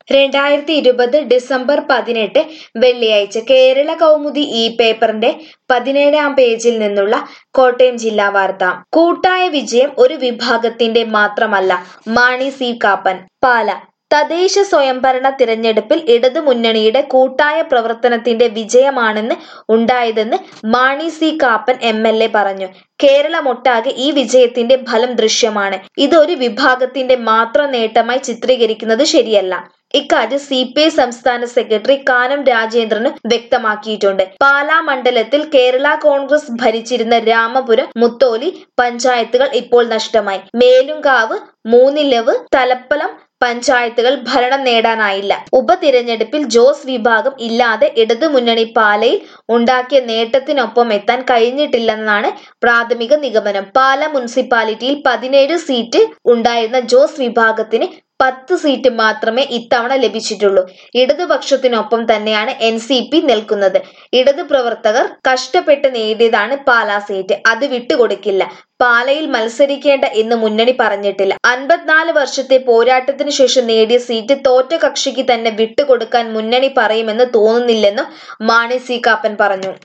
രണ്ടായിരത്തി ഇരുപത് ഡിസംബർ പതിനെട്ട് വെള്ളിയാഴ്ച കേരള കൗമുദി ഈ പേപ്പറിന്റെ പതിനേഴാം പേജിൽ നിന്നുള്ള കോട്ടയം ജില്ലാ വാർത്ത കൂട്ടായ വിജയം ഒരു വിഭാഗത്തിന്റെ മാത്രമല്ല മാണി സി കാപ്പൻ പാല തദ്ദേശ സ്വയംഭരണ തിരഞ്ഞെടുപ്പിൽ ഇടതു മുന്നണിയുടെ കൂട്ടായ പ്രവർത്തനത്തിന്റെ വിജയമാണെന്ന് ഉണ്ടായതെന്ന് Mani C Kappan M L A പറഞ്ഞു കേരളമൊട്ടാകെ ഈ വിജയത്തിന്റെ ഫലം ദൃശ്യമാണ് ഇത് ഒരു വിഭാഗത്തിന്റെ മാത്രം നേട്ടമായി ചിത്രീകരിക്കുന്നത് ശരിയല്ല ഇക്കാര്യം സി പി ഐ സംസ്ഥാന സെക്രട്ടറി കാനം രാജേന്ദ്രന് വ്യക്തമാക്കിയിട്ടുണ്ട് പാലാ മണ്ഡലത്തിൽ കേരള കോൺഗ്രസ് ഭരിച്ചിരുന്ന രാമപുരം മുത്തോലി പഞ്ചായത്തുകൾ ഇപ്പോൾ നഷ്ടമായി മേലുങ്കാവ് മൂന്നിലവ് തലപ്പലം പഞ്ചായത്തുകൾ ഭരണം നേടാനായില്ല ഉപതിരഞ്ഞെടുപ്പിൽ ജോസ് വിഭാഗം ഇല്ലാതെ ഇടതുമുന്നണി പാലയിൽ ഉണ്ടാക്കിയ നേട്ടത്തിനൊപ്പം എത്താൻ കഴിഞ്ഞിട്ടില്ലെന്നാണ് പ്രാഥമിക നിഗമനം പാല മുനിസിപ്പാലിറ്റിയിൽ പതിനേഴ് സീറ്റ് ഉണ്ടായിരുന്ന ജോസ് വിഭാഗത്തിന് പത്ത് സീറ്റ് മാത്രമേ ഇത്തവണ ലഭിച്ചിട്ടുള്ളൂ ഇടതുപക്ഷത്തിനൊപ്പം തന്നെയാണ് എൻ സി പി നിൽക്കുന്നത് ഇടതു പ്രവർത്തകർ കഷ്ടപ്പെട്ട് നേടിയതാണ് പാലാ സീറ്റ് അത് വിട്ടുകൊടുക്കില്ല പാലയിൽ മത്സരിക്കേണ്ട എന്ന് മുന്നണി പറഞ്ഞിട്ടില്ല അൻപത്തിനാല് വർഷത്തെ പോരാട്ടത്തിന് ശേഷം നേടിയ സീറ്റ് തോറ്റ കക്ഷിക്ക് തന്നെ വിട്ടുകൊടുക്കാൻ മുന്നണി പറയുമെന്ന് തോന്നുന്നില്ലെന്നും മാണി സി കാപ്പൻ പറഞ്ഞു